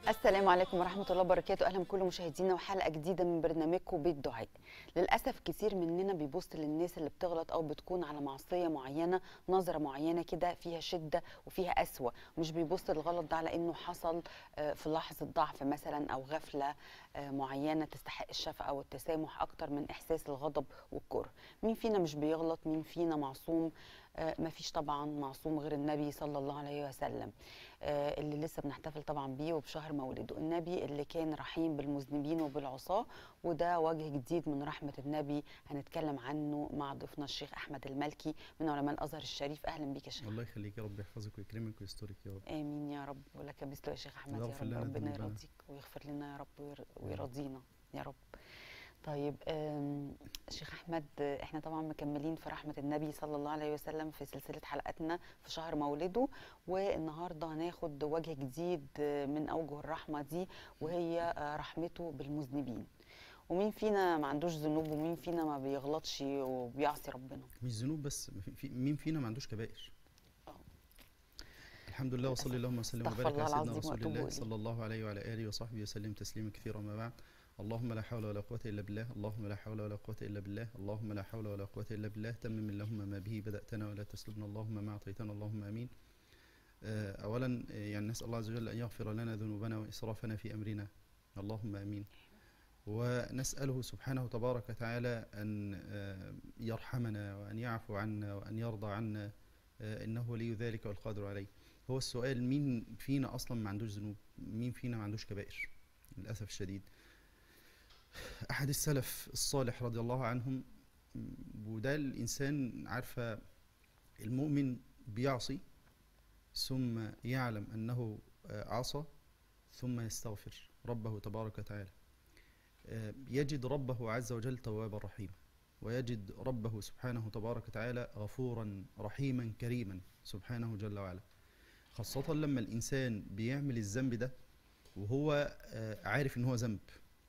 السلام عليكم ورحمة الله وبركاته أهلا بكل مشاهدينا وحلقة جديدة من برنامجكم بيت دعاء للأسف كتير مننا بيبص للناس اللي بتغلط أو بتكون على معصية معينة نظرة معينة كده فيها شدة وفيها قسوة مش بيبص للغلط ده على إنه حصل آه، في لحظة ضعف مثلا أو غفلة آه، معينة تستحق الشفقة والتسامح أكتر من إحساس الغضب والكره مين فينا مش بيغلط مين فينا معصوم آه، مفيش طبعا معصوم غير النبي صلى الله عليه وسلم آه، اللي لسه بنحتفل طبعا بيه وبشهر مولده النبي اللي كان رحيم بالمذنبين وبالعصاة وده وجه جديد من رحمة النبي هنتكلم عنه مع ضيفنا الشيخ أحمد المالكي من علماء الأزهر الشريف أهلا بيك يا شيخ الله يخليك يا رب يحفظك ويكرمك ويسترك يا رب آمين يا رب ولك مثله يا شيخ أحمد يا ويغفر رب لنا ربنا ذنوبنا. يرضيك ويغفر لنا يا رب وير- ويرضينا يا رب طيب آم، شيخ احمد آه، احنا طبعا مكملين في رحمه النبي صلى الله عليه وسلم في سلسله حلقاتنا في شهر مولده والنهارده هناخد وجه جديد آه، من اوجه الرحمه دي وهي آه، رحمته بالمذنبين ومين فينا ما عندوش ذنوب ومين فينا ما بيغلطش وبيعصي ربنا مش ذنوب بس في في مين فينا ما عندوش كبائر آه. الحمد لله وصلي اللهم وسلم استغفر وبارك الله على سيدنا العظيم رسول وأتوب الله إليه. صلى الله عليه وعلى اله وصحبه وسلم تسليما كثيرا ما بعد اللهم لا حول ولا قوة إلا بالله اللهم لا حول ولا قوة إلا بالله اللهم لا حول ولا قوة إلا بالله تمم اللهم ما به بدأتنا ولا تسلبنا اللهم ما أعطيتنا اللهم آمين آه، أولا آه، يعني نسأل الله عز وجل أن يغفر لنا ذنوبنا وإسرافنا في أمرنا اللهم آمين ونسأله سبحانه تبارك وتعالى أن آه، يرحمنا وأن يعفو عنا وأن يرضى عنا آه، إنه ولي ذلك والقادر عليه هو السؤال مين فينا أصلا ما عندوش ذنوب مين فينا ما عندوش كبائر للأسف الشديد أحد السلف الصالح رضي الله عنهم م، وده الإنسان عارفة المؤمن بيعصي ثم يعلم أنه آه، عصى ثم يستغفر ربه تبارك وتعالى آه، يجد ربه عز وجل توابا رحيما ويجد ربه سبحانه تبارك وتعالى غفورا رحيما كريما سبحانه جل وعلا خاصة لما الإنسان بيعمل الذنب ده وهو آه، عارف إن هو ذنب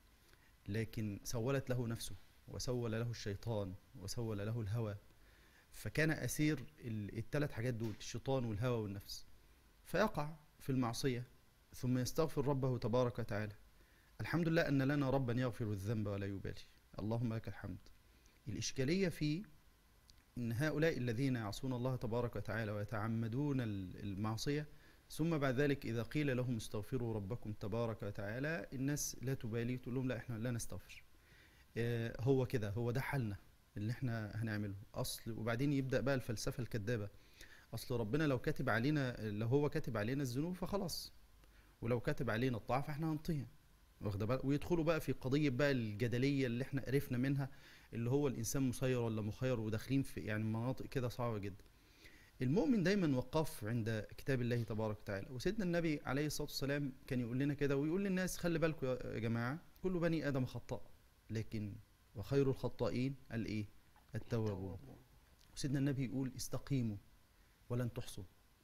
لكن سولت له نفسه وسول له الشيطان وسول له الهوى فكان أسير ال- الثلاث حاجات دول الشيطان والهوى والنفس فيقع في المعصية ثم يستغفر ربه تبارك وتعالى الحمد لله أن لنا ربا يغفر الذنب ولا يبالي اللهم لك الحمد الإشكالية في إن هؤلاء الذين يعصون الله تبارك وتعالى ويتعمدون ال- المعصية ثم بعد ذلك إذا قيل لهم استغفروا ربكم تبارك وتعالى الناس لا تبالي تقول لهم لا إحنا لا نستغفر آه، هو كده هو ده حالنا اللي احنا هنعمله أصل وبعدين يبدأ بقى الفلسفة الكذابة أصل ربنا لو كاتب علينا لو هو كاتب علينا الذنوب فخلاص ولو كاتب علينا الطاعة فاحنا هنطيع واخده بالك ويدخلوا بقى في قضية بقى الجدلية اللي احنا عرفنا منها اللي هو الإنسان مسير ولا مخير وداخلين في يعني مناطق كده صعبة جدا المؤمن دايما وقاف عند كتاب الله تبارك وتعالى وسيدنا النبي عليه الصلاة والسلام كان يقول لنا كده ويقول للناس خلي بالكم يا يا جماعة كل بني آدم خطاء لكن وخير الخطائين الإيه التوابون وسيدنا النبي يقول استقيموا ولن تحصوا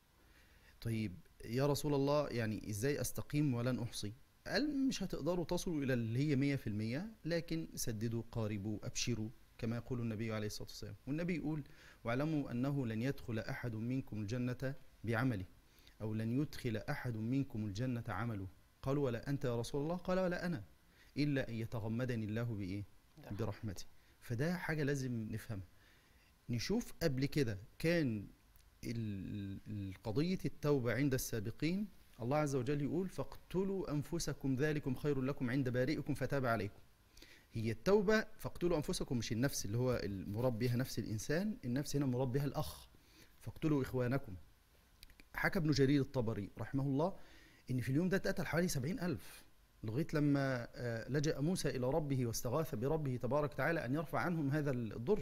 طيب يا رسول الله يعني ازاي استقيم ولن احصي قال مش هتقدروا تصلوا الى اللي هي مية في المية لكن سددوا قاربوا ابشروا كما يقول النبي عليه الصلاة والسلام والنبي يقول واعلموا انه لن يدخل احد منكم الجنة بعمله او لن يدخل احد منكم الجنة عمله قالوا ولا انت يا رسول الله قال ولا انا الا ان يتغمدني الله بايه برحمته فده حاجة لازم نفهمها نشوف قبل كده كان ال- ال- قضية التوبة عند السابقين الله عز وجل يقول فاقتلوا أنفسكم ذلكم خير لكم عند بارئكم فتاب عليكم هي التوبة فاقتلوا أنفسكم مش النفس اللي هو المراد بها نفس الإنسان النفس هنا مراد بها الأخ فاقتلوا إخوانكم حكى ابن جرير الطبري رحمه الله إن في اليوم ده اتقتل حوالي سبعين ألف لغاية لما آه، لجأ موسى إلى ربه واستغاث بربه تبارك وتعالى أن يرفع عنهم هذا الضر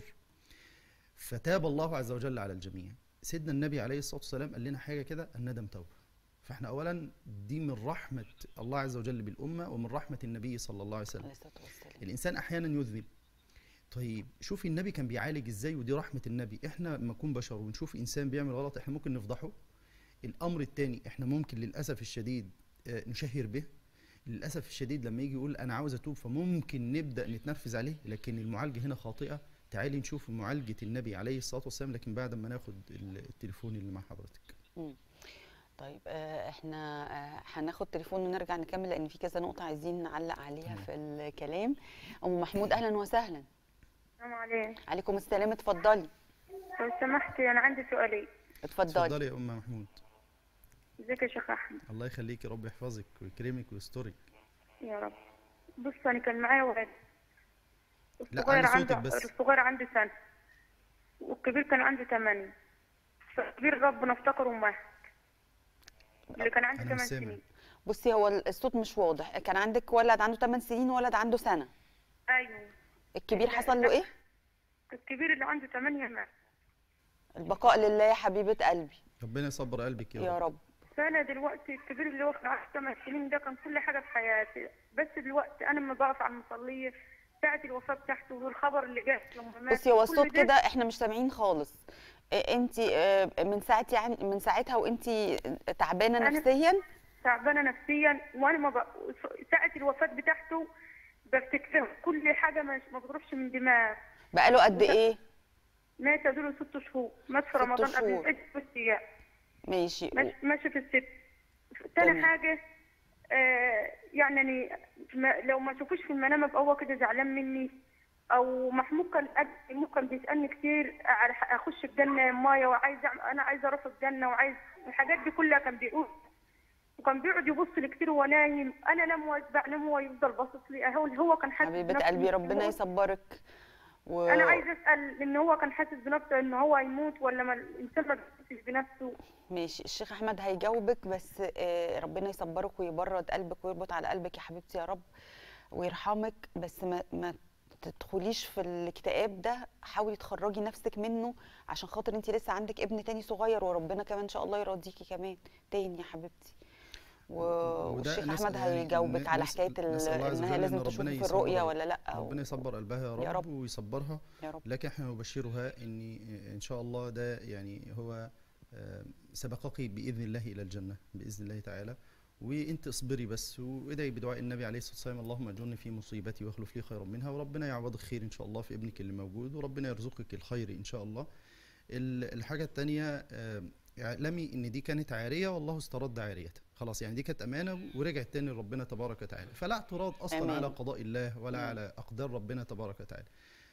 فتاب الله عز وجل على الجميع سيدنا النبي عليه الصلاة والسلام قال لنا حاجة كده الندم توبة فاحنا أولا دي من رحمة الله عز وجل بالأمة ومن رحمة النبي صلى الله عليه وسلم عليه الصلاة والسلام الإنسان أحيانا يذنب طيب شوفي النبي كان بيعالج ازاي ودي رحمة النبي احنا لما نكون بشر ونشوف إنسان بيعمل غلط احنا ممكن نفضحه الأمر الثاني احنا ممكن للأسف الشديد آه، نشهر به للأسف الشديد لما يجي يقول أنا عاوز أتوب فممكن نبدأ نتنرفز عليه لكن المعالجة هنا خاطئة تعالي نشوف معالجة النبي عليه الصلاة والسلام لكن بعد ما ناخد ال- التليفون اللي مع حضرتك مم. طيب آه، احنا آه، هناخد تليفون ونرجع نكمل لان في كذا نقطه عايزين نعلق عليها في الكلام ام محمود اهلا وسهلا السلام عليكم عليكم السلام اتفضلي لو سمحتي انا عندي سؤالين اتفضلي اتفضلي يا ام محمود ازيك يا شيخ احمد الله يخليكي رب يحفظك ويكرمك ويسترك يا رب بص انا كان معايا ولد لا، الصغير علي صوتك عنده بس. الصغير عنده سنة والكبير كان عنده ثمانية فالكبير ربنا افتكره ومات اللي كان عنده أنا مش ثمان سامع. سنين بصي هو الصوت مش واضح كان عندك ولد عنده 8 سنين وولد عنده سنه ايوه الكبير حصل له ايه الكبير اللي عنده ثمانية مات البقاء لله يا حبيبه قلبي ربنا يصبر قلبك يا يا رب رب فانا دلوقتي الكبير اللي هو كان عنده ثمان سنين ده كان كل حاجة في حياتي بس دلوقتي انا لما بقف على المصلية ساعة الوفاة بتاعته والخبر اللي جه لما مات بصي هو كل الصوت ده كده احنا مش سامعين خالص انت من ساعه يعني من ساعتها وانت تعبانه أنا- نفسيا تعبانه نفسيا وانا ما بق... ساعه الوفاه بتاعته بفتكره كل حاجه مش ما بتروحش من دماغ بقاله قد ايه مات له ست شهور مات في ست رمضان قبل شهور. العيد بست ايام ماشي ماشي ماشي في الست تمام. تاني حاجه آه يعني أني ما لو ما شوفوش في المنام ابقى هو كده زعلان مني او محمود كان أد- محمود كان بيسالني كتير على ح- اخش الجنه يا مايا وعايز أعمل- انا عايزه اروح الجنه وعايز الحاجات دي كلها كان بيقول وكان بيقعد يبص لي كتير وهو نايم انا انام واشبع انام وهو يفضل باصص لي اهو هو كان حاسس حبيبه بنفسه قلبي إن ربنا هو- يصبرك و... انا عايزه اسال ان هو كان حاسس بنفسه ان هو هيموت ولا ما الانسان ما بيحسش بنفسه ماشي الشيخ احمد هيجاوبك بس آه، ربنا يصبرك ويبرد قلبك ويربط على قلبك يا حبيبتي يا رب ويرحمك بس ما ما تدخليش في الاكتئاب ده حاولي تخرجي نفسك منه عشان خاطر انت لسه عندك ابن تاني صغير وربنا كمان ان شاء الله يرضيكي كمان تاني يا حبيبتي و... وده والشيخ نسأل- احمد يعني هيجاوبك على نس- حكايه ال- نسأل الله عز انها وجل لازم إن تشوف ربنا في يصبر الرؤيه قلبها. ولا لا ربنا يصبر قلبها يا رب, يا رب. ويصبرها يا رب لكن احنا نبشرها ان ان شاء الله ده يعني هو آه، سبقك باذن الله الى الجنه باذن الله تعالى وانت اصبري بس وادعي بدعاء النبي عليه الصلاه والسلام اللهم اجرني في مصيبتي واخلف لي خيرا منها وربنا يعوضك خير ان شاء الله في ابنك اللي موجود وربنا يرزقك الخير ان شاء الله ال- الحاجه الثانيه اعلمي ان دي كانت عاريه والله استرد عاريتها خلاص يعني دي كانت امانه ورجعت تاني لربنا تبارك وتعالى فلا اعتراض اصلا آمين. على قضاء الله ولا مم. على اقدار ربنا تبارك وتعالى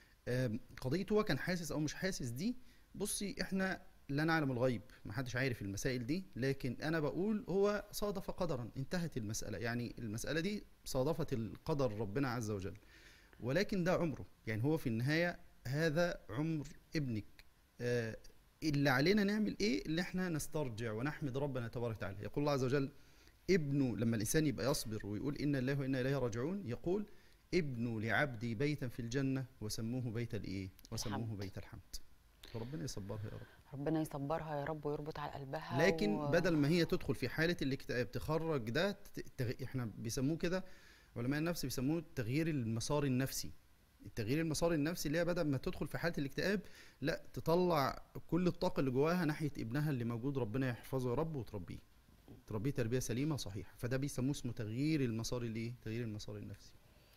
آم، قضيه هو كان حاسس او مش حاسس دي بصي احنا لا نعلم الغيب ما حدش عارف المسائل دي لكن انا بقول هو صادف قدرا انتهت المساله يعني المساله دي صادفت القدر ربنا عز وجل ولكن ده عمره يعني هو في النهايه هذا عمر ابنك آه، اللي علينا نعمل ايه اللي احنا نسترجع ونحمد ربنا تبارك وتعالى يقول الله عز وجل ابنه لما الانسان يبقى يصبر ويقول انا لله وانا اليه راجعون يقول ابنوا لعبدي بيتا في الجنه وسموه بيت الايه وسموه الحمد. بيت الحمد فربنا يصبرها يا رب ربنا يصبرها يا رب ويربط على قلبها لكن و... بدل ما هي تدخل في حاله الاكتئاب تخرج ده ت- تغ... احنا بيسموه كده علماء النفس بيسموه تغيير المسار النفسي التغيير المسار النفسي اللي هي بدل ما تدخل في حاله الاكتئاب لا تطلع كل الطاقه اللي جواها ناحيه ابنها اللي موجود ربنا يحفظه يا رب وتربيه تربيه تربيه سليمه صحيحه فده بيسموه اسمه تغيير المسار الايه تغيير المسار النفسي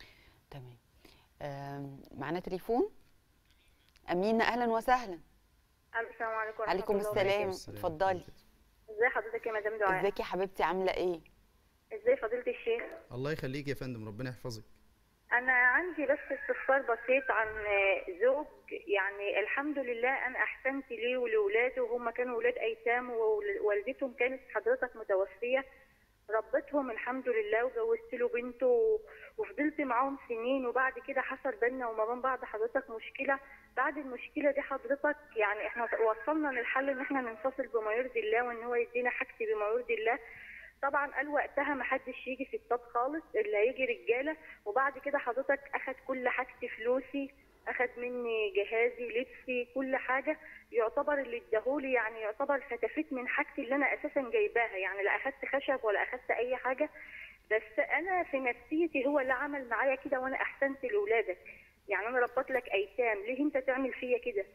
تمام آم، معانا تليفون امينه اهلا وسهلا السلام عليكم ورحمه عليكم الله السلام. وبركاته. اتفضلي. ازي حضرتك يا مدام دعاء ازيك يا حبيبتي عامله ايه ازاي فضيله الشيخ الله يخليك يا فندم ربنا يحفظك انا عندي بس استفسار بسيط عن زوج يعني الحمد لله انا احسنت ليه ولاولاده وهم كانوا ولاد ايتام ووالدتهم كانت حضرتك متوفيه ربتهم الحمد لله وجوزت له بنته و- وفضلت معاهم سنين وبعد كده حصل بينا وما بين بعض حضرتك مشكله بعد المشكله دي حضرتك يعني احنا وصلنا للحل ان احنا ننفصل بما يرضي الله وان هو يدينا حاجتي بما يرضي الله طبعا قال وقتها ما حدش يجي في الصاد خالص اللي هيجي رجاله وبعد كده حضرتك اخد كل حاجتي فلوسي اخد مني جهازي لبسي كل حاجه يعتبر اللي اداهولي يعني يعتبر فتفيت من حاجتي اللي انا اساسا جايباها يعني لا اخدت خشب ولا اخدت اي حاجه بس انا في نفسيتي هو اللي عمل معايا كده وانا احسنت لاولادك يعني انا ربط لك ايتام ليه انت تعمل فيا كده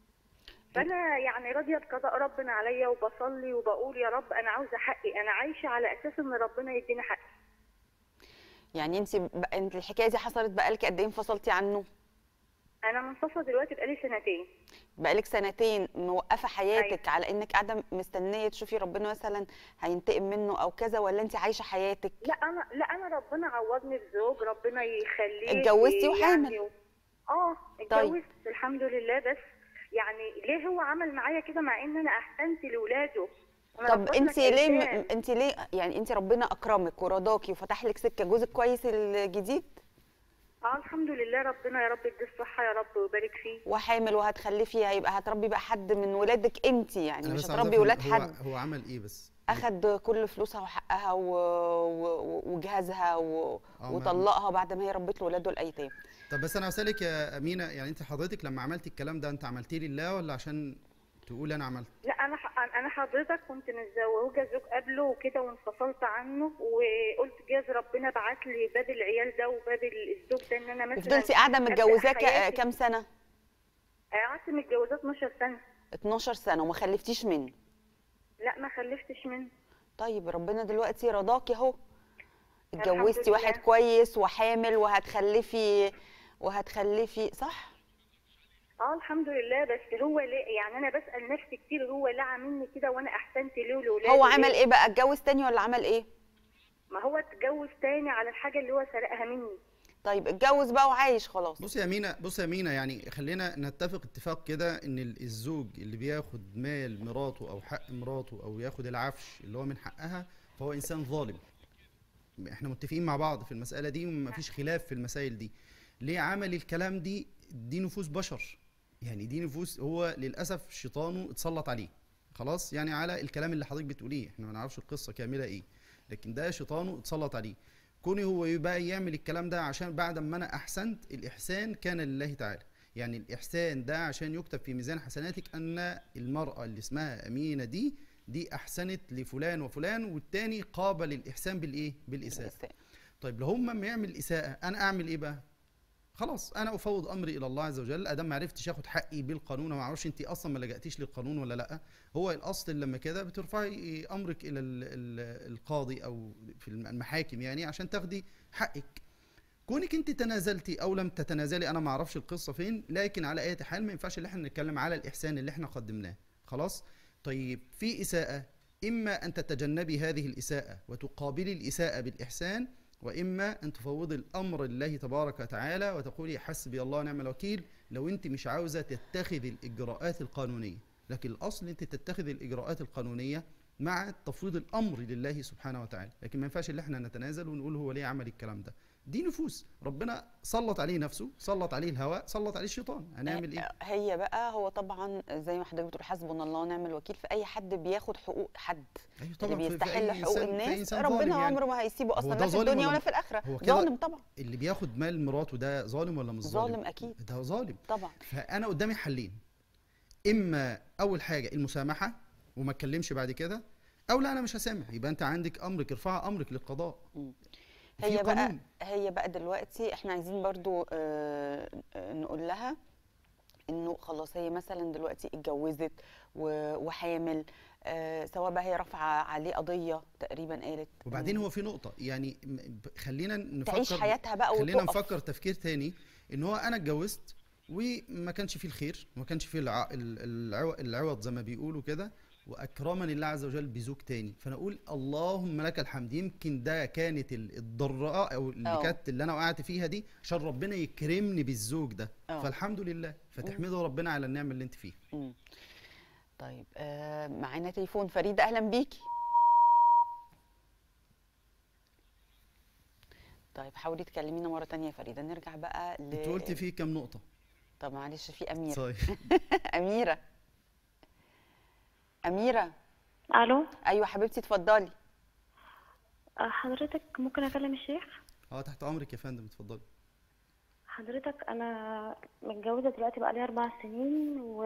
فانا يعني راضيه بقضاء ربنا عليا وبصلي وبقول يا رب انا عاوزه حقي انا عايشه على اساس ان ربنا يدينا حقي يعني انت ب... انت الحكايه دي حصلت بقالك قد ايه انفصلتي عنه انا منفصله دلوقتي بقالي سنتين بقالك سنتين موقفه حياتك على انك قاعده مستنيه تشوفي ربنا مثلا هينتقم منه او كذا ولا انت عايشه حياتك لا انا لا انا ربنا عوضني بزوج ربنا يخليه اتجوزتي وحامل. يعني اه طيب. اتجوزت الحمد لله بس يعني ليه هو عمل معايا كده مع ان انا احسنت لاولاده أنا طب ربنا انت ليه م... إنسان. انت ليه يعني انت ربنا اكرمك ورضاكي وفتح لك سكه جوزك كويس الجديد اه الحمد لله ربنا يا رب يديه الصحه يا رب ويبارك فيه وحامل وهتخلفي هيبقى هتربي بقى حد من ولادك انت يعني أنا مش بس عاوز هتربي أفهم ولاد هو حد هو عمل ايه بس اخد كل فلوسها وحقها و... و... وجهازها و... آه، ما- وطلقها بعد ما هي ربت له ولاده الايتام طب بس انا اسالك يا امينه يعني انت حضرتك لما عملتي الكلام ده انت عملتيه لله ولا عشان تقول انا عملت لا انا ح- انا حضرتك كنت متزوجه زوج قبله وكده وانفصلت عنه وقلت جاز ربنا بعت لي باب العيال ده وباب الزوج ده ان انا مثلا وفضلتي قاعده أبدأ متجوزاه ك- حياتي. كام سنه قعدت متجوزاه 12 سنه 12 سنه وما خلفتيش منه لا ما خلفتش منه طيب ربنا دلوقتي رضاكي اهو الحمد اتجوزتي واحد لله. كويس وحامل وهتخلفي وهتخلفي صح اه الحمد لله بس هو ليه يعني انا بسال نفسي كتير هو ليه عاملني كده وانا احسنت ليه ولولاده هو ليه؟ عمل ايه بقى اتجوز تاني ولا عمل ايه ما هو اتجوز تاني على الحاجه اللي هو سرقها مني طيب اتجوز بقى وعايش خلاص بص يا مينا بص يا مينا يعني خلينا نتفق اتفاق كده ان ال- الزوج اللي بياخد مال مراته او حق مراته او ياخد العفش اللي هو من حقها فهو انسان ظالم احنا متفقين مع بعض في المسألة دي ومفيش خلاف في المسائل دي ليه عمل الكلام دي دي نفوس بشر يعني دي نفوس هو للأسف شيطانه اتسلط عليه خلاص يعني على الكلام اللي حضرتك بتقوليه احنا ما نعرفش القصة كاملة ايه لكن ده شيطانه اتسلط عليه كوني هو يبقى يعمل الكلام ده عشان بعد ما انا احسنت الاحسان كان لله تعالى يعني الاحسان ده عشان يكتب في ميزان حسناتك ان المرأة اللي اسمها امينة دي دي احسنت لفلان وفلان والتاني قابل الاحسان بالايه بالاساءة الإساءة. طيب لو هم ما يعمل اساءة انا اعمل ايه بقى خلاص انا افوض امري الى الله عز وجل ادام ما عرفتش اخد حقي بالقانون وما اعرفش انت اصلا ما لجأتيش للقانون ولا لا هو الاصل لما كده بترفعي امرك الى ال- ال- القاضي او في المحاكم يعني عشان تاخدي حقك كونك انت تنازلتي او لم تتنازلي انا ما اعرفش القصه فين لكن على اي حال ما ينفعش ان احنا نتكلم على الاحسان اللي احنا قدمناه خلاص طيب في اساءه اما ان تتجنبي هذه الاساءه وتقابلي الاساءه بالاحسان واما ان تفوضي الامر لله تبارك وتعالى وتقولي حسبي الله ونعم الوكيل لو انت مش عاوزه تتخذي الاجراءات القانونيه لكن الاصل انت تتخذي الاجراءات القانونيه مع تفويض الامر لله سبحانه وتعالى لكن ما ينفعش ان احنا نتنازل ونقول هو ليه عمل الكلام ده دي نفوس ربنا سلط عليه نفسه سلط عليه الهواء سلط عليه الشيطان هنعمل ايه هي بقى هو طبعا زي ما حضرتك بتقول حسبنا الله ونعم الوكيل في اي حد بياخد حقوق حد أيوة اللي في- في بيستحل أي حقوق إنسان- في أي الناس إنسان ظالم ربنا يعني. عمره ما هيسيبه هو اصلا ده لا في ظالم الدنيا ولا- ولا في الاخره هو كده- ظالم طبعا اللي بياخد مال مراته ده ظالم ولا مش ظالم ظالم اكيد ده ظالم طبعا فانا قدامي حلين اما اول حاجه المسامحه وما اتكلمش بعد كده او لا انا مش هسامح يبقى انت عندك امرك ارفع امرك للقضاء في هي بقى قانون. هي بقى دلوقتي احنا عايزين برضو آه، آه، نقول لها انه خلاص هي مثلا دلوقتي اتجوزت و- وحامل آه، سواء بقى هي رافعه عليه قضيه تقريبا قالت وبعدين هو في نقطه يعني م- ب- خلينا نفكر تعيش حياتها بقى خلينا وتقف. نفكر تفكير تاني ان هو انا اتجوزت وما كانش فيه الخير وما كانش فيه الع... ال- العو... العوض زي ما بيقولوا كده واكرمني الله عز وجل بزوج تاني فانا اقول اللهم لك الحمد يمكن ده كانت ال- الضراء او اللي أه. كانت اللي انا وقعت فيها دي عشان ربنا يكرمني بالزوج ده أه. فالحمد لله فتحمدوا ربنا على النعمه اللي انت فيها مم. طيب آه، معانا تليفون فريده اهلا بيكي طيب حاولي تكلمينا مره تانية يا فريده نرجع بقى ل انت قلت فيه كام نقطه طب معلش في اميره طيب اميره اميره الو ايوه حبيبتي اتفضلي أه، حضرتك ممكن اكلم الشيخ اه تحت امرك يا فندم اتفضلي حضرتك انا متجوزه دلوقتي بقالي اربع سنين و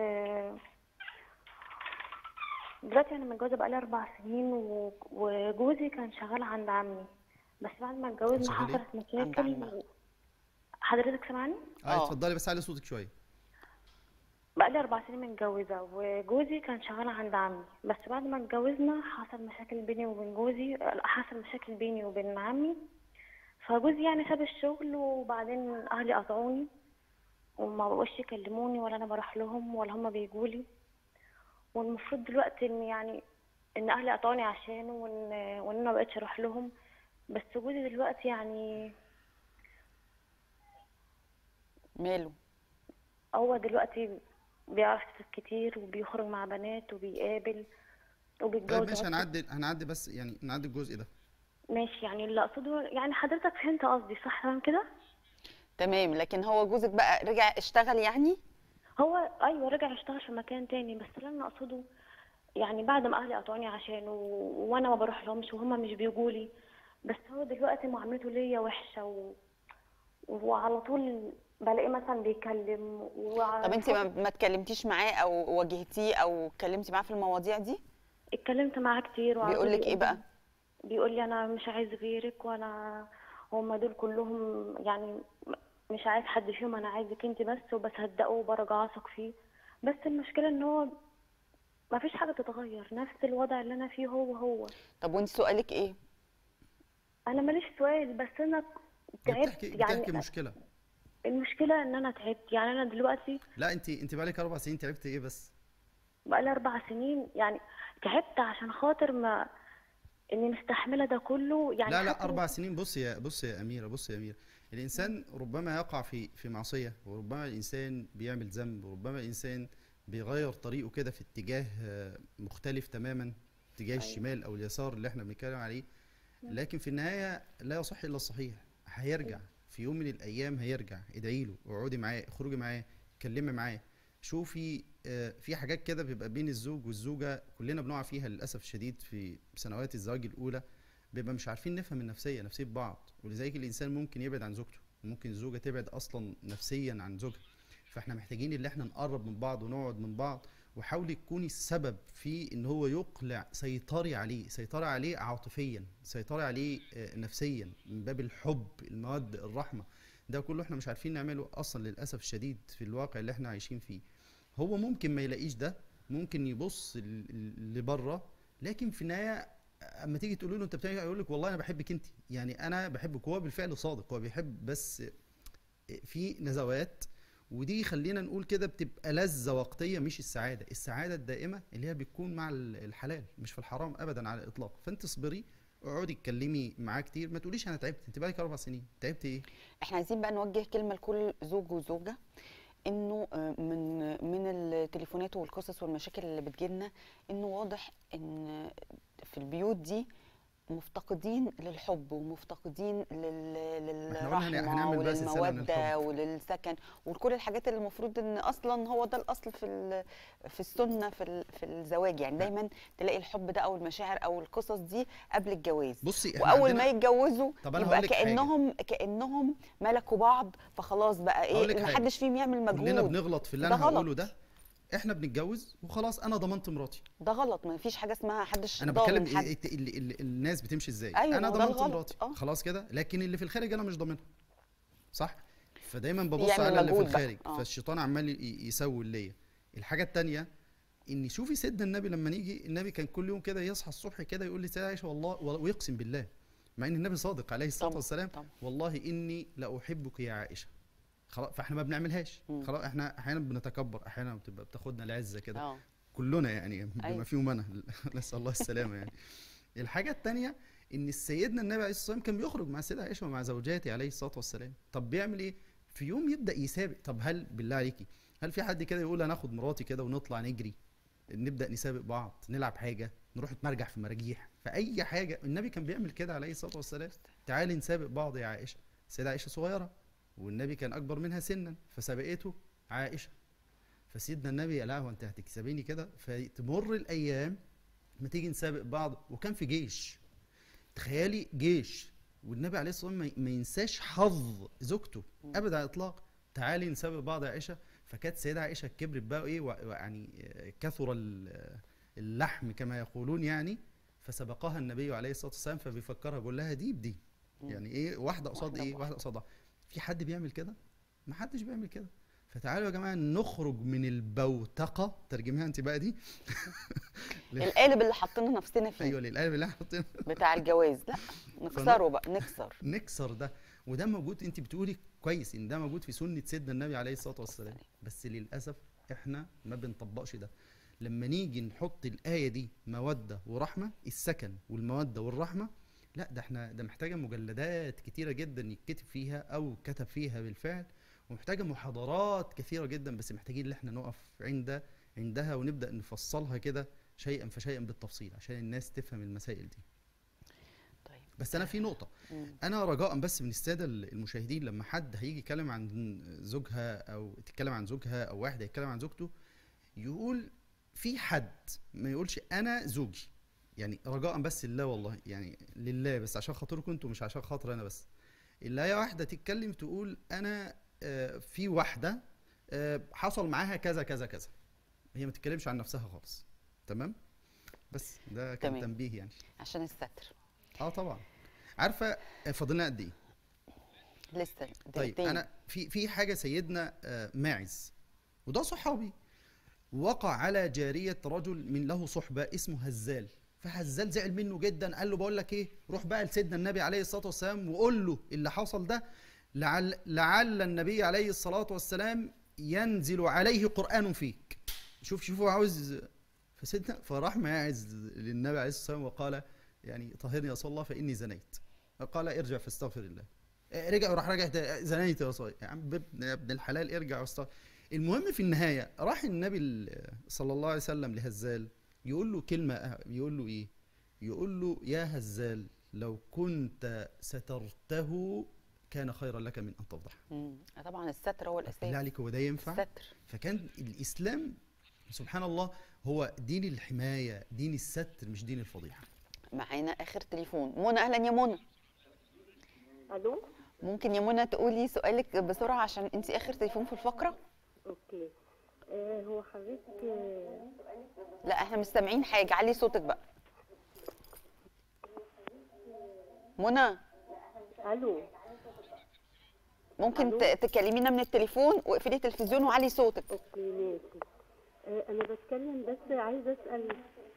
دلوقتي انا متجوزه بقالي اربع سنين و... وجوزي كان شغال عند عمي بس بعد ما اتجوزنا شغال إيه؟ حصلت عند مشاكل عمك. حضرتك سامعني اه آه. اتفضلي بس علي صوتك شويه بقالي اربع سنين متجوزه وجوزي كان شغال عند عمي بس بعد ما اتجوزنا حصل مشاكل بيني وبين جوزي حصل مشاكل بيني وبين عمي فجوزي يعني ساب الشغل وبعدين اهلي قطعوني وما بقوش يكلموني ولا انا بروح لهم ولا هم بيجوا لي والمفروض دلوقتي ان يعني ان اهلي قطعوني عشانه وان وان انا مبقتش اروح لهم بس جوزي دلوقتي يعني ماله هو دلوقتي بيعرف كتير وبيخرج مع بنات وبيقابل وبيتجوز طيب ماشي أصلاً. هنعدي هنعدي بس يعني نعدي الجزء ده ماشي يعني اللي اقصده يعني حضرتك فهمت قصدي صح فاهم كده تمام لكن هو جوزك بقى رجع اشتغل يعني هو ايوه رجع يشتغل في مكان تاني بس اللي انا اقصده يعني بعد ما اهلي قطعوني عشانه و... وانا ما بروح لهمش وهما مش بيجوا لي بس هو دلوقتي معاملته ليا وحشه و... وعلى طول بلاقيه مثلا بيكلم وع... طب انت ما, ما اتكلمتيش معاه او واجهتيه او اتكلمتي معاه في المواضيع دي اتكلمت معاه كتير وعلى بيقول طول لك ايه بقى بيقول لي انا مش عايز غيرك وانا هما دول كلهم يعني مش عايز حد فيهم انا عايزك انت بس وبصدقه وبرجع اثق فيه بس المشكله ان هو ما فيش حاجه تتغير نفس الوضع اللي انا فيه هو هو طب وانت سؤالك ايه انا ماليش سؤال بس انا تعبت بتحكي يعني بتحكي مشكله المشكله ان انا تعبت يعني انا دلوقتي لا انت انت بقالك اربع سنين تعبت ايه بس بقالي اربع سنين يعني تعبت عشان خاطر ما اني مستحمله ده كله يعني لا لا حتى اربع سنين بص يا بص يا اميره بص يا اميره الانسان ربما يقع في في معصيه وربما الانسان بيعمل ذنب وربما الانسان بيغير طريقه كده في اتجاه آه، مختلف تماما اتجاه الشمال او اليسار اللي احنا بنتكلم عليه لكن في النهايه لا يصح الا الصحيح هيرجع في يوم من الايام هيرجع ادعي له اقعدي معاه اخرجي معاه اتكلمي معاه شوفي آه، في حاجات كده بيبقى بين الزوج والزوجه كلنا بنقع فيها للاسف الشديد في سنوات الزواج الاولى بيبقى مش عارفين نفهم النفسيه نفسيه بعض ولذلك الانسان ممكن يبعد عن زوجته ممكن الزوجه تبعد اصلا نفسيا عن زوجها فاحنا محتاجين ان احنا نقرب من بعض ونقعد من بعض وحاولي تكوني السبب في ان هو يقلع سيطري عليه سيطري عليه عاطفيا سيطري عليه آه، نفسيا من باب الحب المواد الرحمه ده كله احنا مش عارفين نعمله اصلا للاسف الشديد في الواقع اللي احنا عايشين فيه هو ممكن ما يلاقيش ده ممكن يبص ل- ل- لبره لكن في النهايه اما تيجي تقول له انت بتعمل إيه؟ يقول لك والله انا بحبك انت يعني انا بحبك هو بالفعل صادق هو بيحب بس في نزوات ودي خلينا نقول كده بتبقى لذة وقتية مش السعادة السعادة الدائمة اللي هي بتكون مع ال- الحلال مش في الحرام ابدا على الاطلاق فانت اصبري اقعدي اتكلمي معاه كتير ما تقوليش انا تعبت انت بقالك اربع سنين تعبت ايه احنا عايزين بقى نوجه كلمه لكل زوج وزوجه انه آه، من من التليفونات والقصص والمشاكل اللي بتجيلنا انه واضح ان في البيوت دي مفتقدين للحب ومفتقدين لل... إحنا قلنا هن- للرحمه هنعمل بقى سلسلة عن وللموده الحب. وللسكن وكل الحاجات اللي المفروض ان اصلا هو ده الاصل في ال... في السنه في ال... في الزواج يعني دايما تلاقي الحب ده او المشاعر او القصص دي قبل الجواز بصي احنا واول عندنا- ما يتجوزوا طب أنا يبقى هقول لك حاجة. كانهم كانهم ملكوا بعض فخلاص بقى هقول ايه لك حاجة. محدش فيهم يعمل كلنا مجهود بنغلط في اللي ده انا هقوله غلط. ده احنا بنتجوز وخلاص انا ضمنت مراتي ده غلط ما فيش حاجه اسمها حدش انا ضامن بتكلم حد ال- ال- ال- الناس بتمشي ازاي أيوة، انا ما هو ده ضمنت الغلط. مراتي آه. خلاص كده لكن اللي في الخارج انا مش ضامنها صح فدايما ببص يعمل على اللي في مجهود بقى. الخارج آه. فالشيطان عمال ي- يسول ليا الحاجه التانية ان شوفي سيدنا النبي لما نيجي النبي كان كل يوم كده يصحى الصبح كده يقول لي سيدة عائشه والله و- ويقسم بالله مع ان النبي صادق عليه الصلاه طبعا، والسلام طبعا. والله اني لاحبك يا عائشه خلاص فاحنا ما بنعملهاش مم. خلاص احنا احيانا بنتكبر احيانا بتبقى بتاخدنا العزه كده اه كلنا يعني بما أيوة. فيهم انا نسال الله السلامه يعني الحاجه الثانيه ان سيدنا النبي عليه الصلاه والسلام كان بيخرج مع السيده عائشه ومع زوجاته عليه الصلاه والسلام طب بيعمل ايه في يوم يبدا يسابق طب هل بالله عليكي هل في حد كده يقول انا اخد مراتي كده ونطلع نجري نبدا نسابق بعض نلعب حاجه نروح نتمرجح في مراجيح في اي حاجه النبي كان بيعمل كده عليه الصلاه والسلام تعالي نسابق بعض يا عائشه السيده عائشه صغيره والنبي كان اكبر منها سنا فسبقته عائشه فسيدنا النبي قال لها هو انت هتكسبيني كده فتمر الايام ما تيجي نسابق بعض وكان في جيش تخيلي جيش والنبي عليه الصلاه والسلام ما- ما ينساش حظ زوجته ابدا على الاطلاق تعالي نسابق بعض يا عائشه فكانت سيدة عائشه كبرت بقى ايه وع- ويعني آه، كثر ال- اللحم كما يقولون يعني فسبقها النبي عليه الصلاه والسلام فبيفكرها بيقول لها دي بدي يعني ايه واحده قصاد واحدة ايه بواحدة. واحده قصاد واحدة. في حد بيعمل كده ما حدش بيعمل كده فتعالوا يا جماعه نخرج من البوتقه ترجميها انت بقى دي القالب اللي حاطين نفسنا فيه ايوه للقلب اللي احنا حاطينه بتاع الجواز لا نكسره بقى نكسر نكسر ده وده موجود انت بتقولي كويس ان ده موجود في سنه سيدنا النبي عليه الصلاه والسلام بس للاسف احنا ما بنطبقش ده لما نيجي نحط الايه دي موده ورحمه السكن والموده والرحمه لا ده احنا ده محتاجه مجلدات كتيره جدا يتكتب فيها او كتب فيها بالفعل ومحتاجه محاضرات كثيره جدا بس محتاجين ان احنا نقف عند عندها ونبدا نفصلها كده شيئا فشيئا بالتفصيل عشان الناس تفهم المسائل دي طيب بس انا في نقطه مم. انا رجاء بس من الساده المشاهدين لما حد هيجي يتكلم عن زوجها او تتكلم عن زوجها او واحد هيتكلم عن زوجته يقول في حد ما يقولش انا زوجي يعني رجاء بس لله والله يعني لله بس عشان خاطركم انتوا مش عشان خاطر انا بس اللي هي واحده تتكلم تقول انا آه، في واحده آه، حصل معاها كذا كذا كذا هي ما تتكلمش عن نفسها خالص تمام بس ده كان تمام. تنبيه يعني عشان الستر اه طبعا عارفه فاضلنا قد ايه لسه طيب دقيقتين. انا في في حاجه سيدنا آه، ماعز وده صحابي وقع على جاريه رجل من له صحبه اسمه هزال فهزال زعل منه جدا قال له بقول لك ايه روح بقى لسيدنا النبي عليه الصلاه والسلام وقول له اللي حصل ده لعل لعل النبي عليه الصلاه والسلام ينزل عليه قران فيك شوف شوفوا عاوز فسيدنا فراح ماعز للنبي عليه الصلاه والسلام وقال يعني طهرني يا رسول الله فاني زنيت قال ارجع فاستغفر الله آه، رجع وراح راجع تا- زنيت يا رسول يا عم ابن يا ابن الحلال ارجع واستغفر المهم في النهايه راح النبي ال- صلى الله عليه وسلم لهزال يقول له كلمه آه، يقول له ايه يقول له يا هزال لو كنت سترته كان خيرا لك من ان تفضح مم. طبعا الستر هو بالله الاساس عليك هو ده ينفع الستر فكان الاسلام سبحان الله هو دين الحمايه دين الستر مش دين الفضيحه معانا اخر تليفون منى اهلا يا منى الو ممكن يا منى تقولي سؤالك بسرعه عشان انت اخر تليفون في الفقره اوكي آه هو حضرتك آه لا احنا مش سامعين حاجه علي صوتك بقى منى الو ممكن ألو؟ ت- تكلمينا من التليفون واقفلي التلفزيون وعلي صوتك اوكي ماشي آه انا بتكلم بس عايزه اسال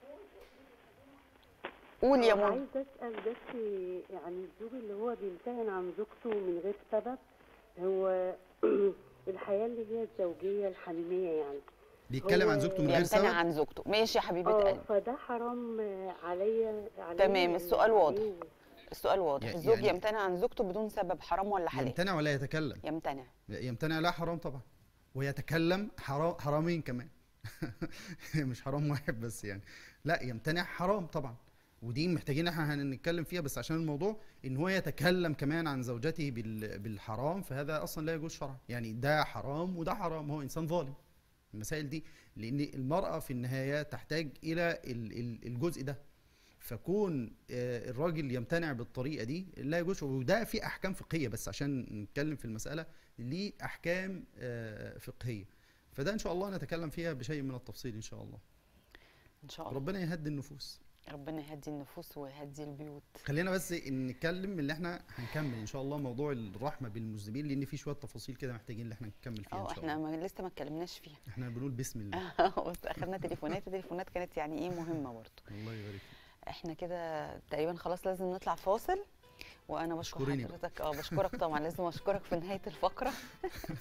قول يا آه، منى عايزه اسال بس يعني الزوج اللي هو بيمتهن عن زوجته من غير سبب هو الحياه اللي هي الزوجيه الحميميه يعني بيتكلم هو عن زوجته من غير يمتنع سبب عن زوجته ماشي يا حبيبه اه قلبي فده حرام آه، عليا عليا تمام، ولا السؤال واضح. عليه؟ السؤال واضح يعني- الزوج يعني- يمتنع عن زوجته بدون سبب حرام ولا حلال يمتنع ولا يتكلم يمتنع يمتنع لا حرام طبعا ويتكلم حرام حرامين كمان مش حرام واحد بس يعني لا يمتنع حرام طبعا ودي محتاجين احنا هنتكلم فيها بس عشان الموضوع ان هو يتكلم كمان عن زوجته بال- بالحرام فهذا اصلا لا يجوز شرعا يعني ده حرام وده حرام هو انسان ظالم المسائل دي لان المراه في النهايه تحتاج الى ال- ال- الجزء ده فكون آه، الراجل يمتنع بالطريقه دي لا يجوز وده في احكام فقهيه بس عشان نتكلم في المساله ليه احكام آه، فقهيه فده ان شاء الله نتكلم فيها بشيء من التفصيل ان شاء الله ان شاء الله ربنا يهدي النفوس ربنا يهدي النفوس ويهدي البيوت خلينا بس نتكلم اللي احنا هنكمل ان شاء الله موضوع الرحمه بالمذنبين لان في شويه تفاصيل كده محتاجين ان احنا نكمل فيها اه ان شاء احنا الله ما لسه ما اتكلمناش فيها احنا بنقول بسم الله بس اخدنا تليفونات التليفونات كانت يعني ايه مهمه برضه الله يبارك فيك احنا كده تقريبا خلاص لازم نطلع فاصل وانا بشكر اشكريني بقى. حضرتك اه بشكرك طبعا لازم اشكرك في نهايه الفقره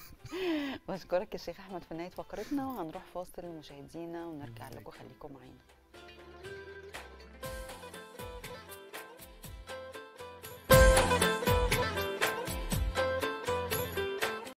بشكرك يا شيخ احمد في نهايه فقرتنا وهنروح فاصل مشاهدينا ونرجع لكم خليكم معانا